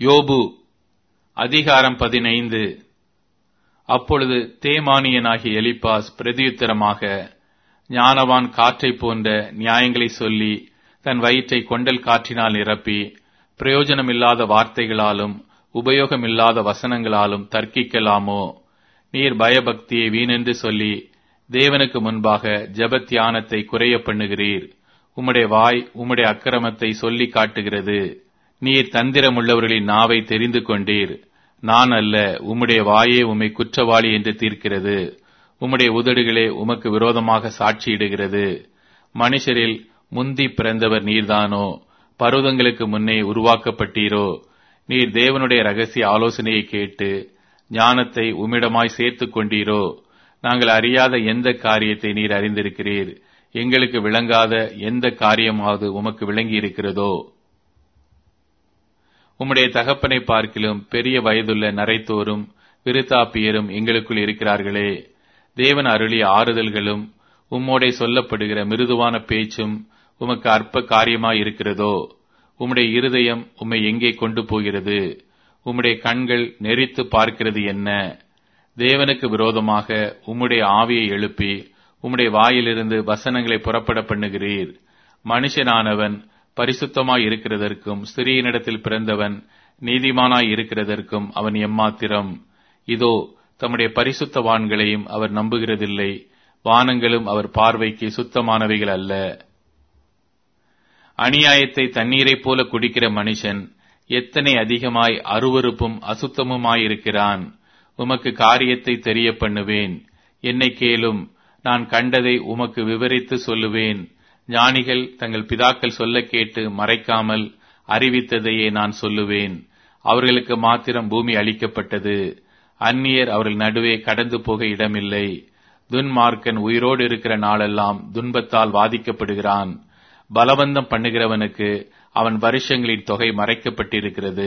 யோபு அதிகாரம் பதினைந்து அப்பொழுது தேமானியனாகிய எலிப்பாஸ் பிரதியுத்தரமாக ஞானவான் காற்றைப் போன்ற நியாயங்களை சொல்லி தன் வயிற்றை கொண்டல் காற்றினால் நிரப்பி பிரயோஜனமில்லாத வார்த்தைகளாலும் உபயோகமில்லாத வசனங்களாலும் தர்க்கிக்கலாமோ நீர் பயபக்தியை வீணென்று சொல்லி தேவனுக்கு முன்பாக ஜெபத்தியானத்தை குறைய பண்ணுகிறீர் உம்முடைய வாய் உம்முடைய அக்கிரமத்தை சொல்லி காட்டுகிறது நீர் தந்திரமுள்ளவர்களின் நாவை தெரிந்து கொண்டீர் நான் அல்ல உம்முடைய வாயே உம்மை குற்றவாளி என்று தீர்க்கிறது உம்முடைய உதடுகளே உமக்கு விரோதமாக சாட்சியிடுகிறது மனுஷரில் முந்தி பிறந்தவர் நீர்தானோ பருவதங்களுக்கு முன்னே உருவாக்கப்பட்டீரோ நீர் தேவனுடைய ரகசிய ஆலோசனையை கேட்டு ஞானத்தை உம்மிடமாய் சேர்த்துக் கொண்டீரோ நாங்கள் அறியாத எந்த காரியத்தை நீர் அறிந்திருக்கிறீர் எங்களுக்கு விளங்காத எந்த காரியமாவது உமக்கு விளங்கி இருக்கிறதோ உம்முடைய தகப்பனை பார்க்கிலும் பெரிய வயதுள்ள நரைத்தோரும் விருத்தாப்பியரும் எங்களுக்குள் இருக்கிறார்களே தேவன் அருளிய ஆறுதல்களும் உம்மோடே சொல்லப்படுகிற மிருதுவான பேச்சும் உமக்கு அற்ப காரியமாய் இருக்கிறதோ உம்முடைய இருதயம் உம்மை எங்கே கொண்டு போகிறது உம்முடைய கண்கள் நெறித்து பார்க்கிறது என்ன தேவனுக்கு விரோதமாக உம்முடைய ஆவியை எழுப்பி உம்முடைய வாயிலிருந்து வசனங்களை புறப்பட பண்ணுகிறீர் மனுஷனானவன் பரிசுத்தமாய் இருக்கிறதற்கும் ஸ்திரீனிடத்தில் பிறந்தவன் நீதிமானாய் இருக்கிறதற்கும் அவன் எம்மாத்திரம் இதோ தம்முடைய பரிசுத்தவான்களையும் அவர் நம்புகிறதில்லை வானங்களும் அவர் பார்வைக்கு சுத்தமானவைகள் அல்ல அநியாயத்தை தண்ணீரைப் போல குடிக்கிற மனுஷன் எத்தனை அதிகமாய் அருவருப்பும் அசுத்தமுமாயிருக்கிறான் உமக்கு காரியத்தை தெரிய பண்ணுவேன் என்னை கேளும் நான் கண்டதை உமக்கு விவரித்து சொல்லுவேன் ஞானிகள் தங்கள் பிதாக்கள் சொல்ல கேட்டு மறைக்காமல் அறிவித்ததையே நான் சொல்லுவேன் அவர்களுக்கு மாத்திரம் பூமி அளிக்கப்பட்டது அந்நியர் அவர்கள் நடுவே கடந்து போக இடமில்லை துன்மார்க்கன் உயிரோடு இருக்கிற நாளெல்லாம் துன்பத்தால் வாதிக்கப்படுகிறான் பலவந்தம் பண்ணுகிறவனுக்கு அவன் வருஷங்களின் தொகை மறைக்கப்பட்டிருக்கிறது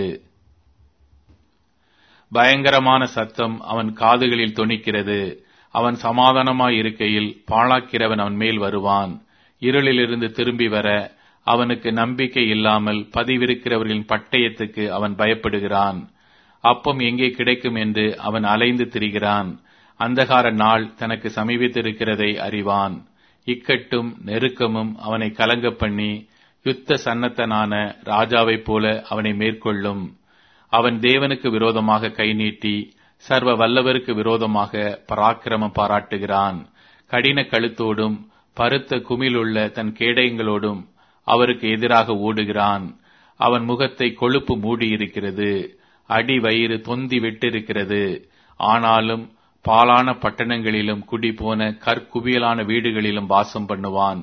பயங்கரமான சத்தம் அவன் காதுகளில் தொனிக்கிறது அவன் சமாதானமாய் இருக்கையில் பாழாக்கிறவன் அவன் மேல் வருவான் இருளிலிருந்து திரும்பி வர அவனுக்கு நம்பிக்கை இல்லாமல் பதிவிருக்கிறவர்களின் பட்டயத்துக்கு அவன் பயப்படுகிறான் அப்பம் எங்கே கிடைக்கும் என்று அவன் அலைந்து திரிகிறான் அந்தகார நாள் தனக்கு சமீபித்திருக்கிறதை அறிவான் இக்கட்டும் நெருக்கமும் அவனை கலங்க பண்ணி யுத்த சன்னத்தனான ராஜாவைப் போல அவனை மேற்கொள்ளும் அவன் தேவனுக்கு விரோதமாக கை நீட்டி சர்வ வல்லவருக்கு விரோதமாக பராக்கிரமம் பாராட்டுகிறான் கடின கழுத்தோடும் பருத்த குமிழுள்ள தன் கேடயங்களோடும் அவருக்கு எதிராக ஓடுகிறான் அவன் முகத்தை கொழுப்பு மூடியிருக்கிறது அடி வயிறு தொந்தி விட்டிருக்கிறது ஆனாலும் பாலான பட்டணங்களிலும் குடி போன கற்குவியலான வீடுகளிலும் வாசம் பண்ணுவான்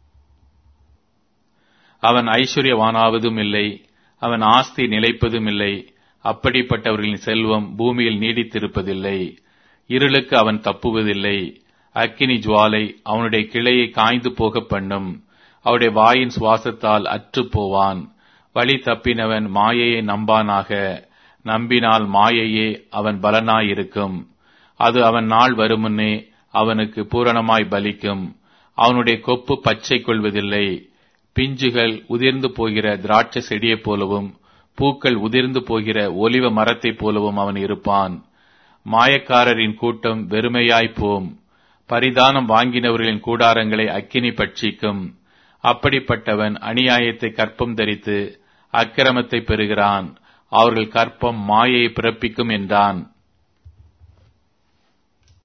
அவன் ஐஸ்வர்யவானாவதும் இல்லை அவன் ஆஸ்தி நிலைப்பதும் இல்லை அப்படிப்பட்டவர்களின் செல்வம் பூமியில் நீடித்திருப்பதில்லை இருளுக்கு அவன் தப்புவதில்லை அக்கினி ஜுவாலை அவனுடைய கிளையை காய்ந்து போக பண்ணும் அவருடைய வாயின் சுவாசத்தால் அற்று போவான் வழி தப்பினவன் மாயையை நம்பானாக நம்பினால் மாயையே அவன் பலனாயிருக்கும் அது அவன் நாள் வருமுன்னே அவனுக்கு பூரணமாய் பலிக்கும் அவனுடைய கொப்பு பச்சை கொள்வதில்லை பிஞ்சுகள் உதிர்ந்து போகிற திராட்சை செடியைப் போலவும் பூக்கள் உதிர்ந்து போகிற ஒலிவ மரத்தைப் போலவும் அவன் இருப்பான் மாயக்காரரின் கூட்டம் வெறுமையாய் போம் பரிதானம் வாங்கினவர்களின் கூடாரங்களை அக்கினி பட்சிக்கும் அப்படிப்பட்டவன் அநியாயத்தை கற்பம் தரித்து அக்கிரமத்தை பெறுகிறான் அவர்கள் கற்பம் மாயையை பிறப்பிக்கும் என்றான்